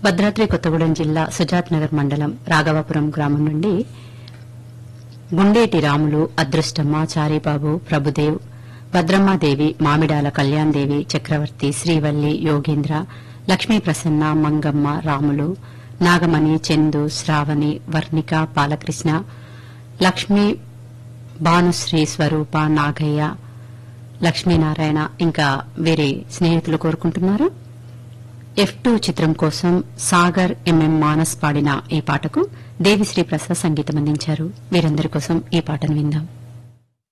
భద్రాద్రి కొత్తగూడెం జిల్లా సుజాత్ నగర్ మండలం రాఘవాపురం గ్రామం నుండి గుండేటి రాములు అదృష్టమ్మ చారిబాబు ప్రభుదేవ్ భద్రమ్మాదేవి మామిడాల కళ్యాణ్దేవి చక్రవర్తి శ్రీవల్లి యోగేంద్ర లక్ష్మీ ప్రసన్న మంగమ్మ రాములు నాగమణి చందు శ్రావణి వర్ణిక బాలకృష్ణ లక్ష్మీ భానుశ్రీ స్వరూప నాగయ్య లక్ష్మీనారాయణ ఇంకా వీరి స్నేహితులు కోరుకుంటున్నారు ఎఫ్ టూ చిత్రం కోసం సాగర్ ఎంఎం మానస్ పాడిన ఈ పాటకు దేవిశ్రీ ప్రసాద్ సంగీతం అందించారు వీరందరి కోసం ఈ పాటను విందాం